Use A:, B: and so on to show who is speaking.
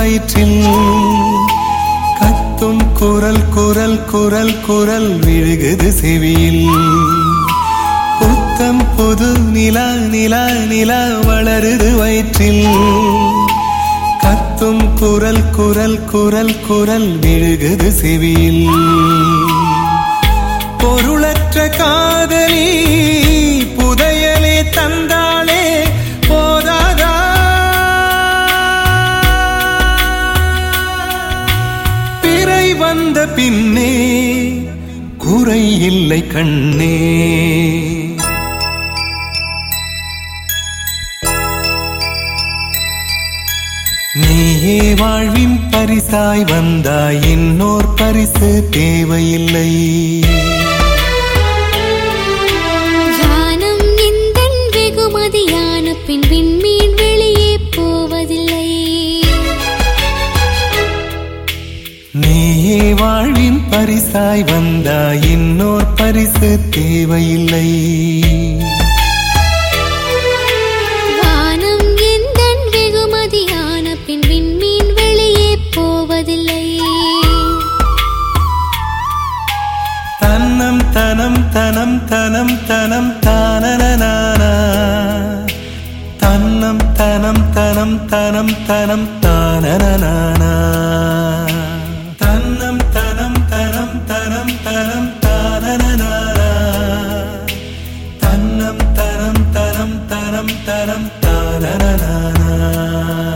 A: வயிற்றில் கத்தும் குரல் குரல் குரல் குரல் விழுகுது செவியில் புத்தம் புது நிலா நிலா நிலா வளருது வயிற்றில் கத்தும் குரல் குரல் குரல் குரல் விழுகுது செவியில் பொருளற்ற காதலி புதையலே தந்தாளே போதாதா பிறை வந்த பின்னே குறை இல்லை கண்ணே நீயே வாழ்வின் பரிசாய் வந்தாய் இன்னோர் பரிசு தேவையில்லை
B: வானம் எந்தன் வெகுமதியான பின் விண்மீன் வெளியே போவதில்லை
A: நீயே வாழ்வின் பரிசாய் வந்தாய் இன்னோர் பரிசு தேவையில்லை
B: வானம் எந்தன் வெகுமதியான பின் விண்மீன் வெளியே போவதில்லை
A: தன்னம் தனம் தனம் தனம் தனம் தானனானா தன்னம் தனம் தனம் தனம் தனம் தானனானா தன்னம் தனம் தனம் தனம் தனம் தானனானா தன்னம் தனம் தனம் தனம் தனம் தானனானா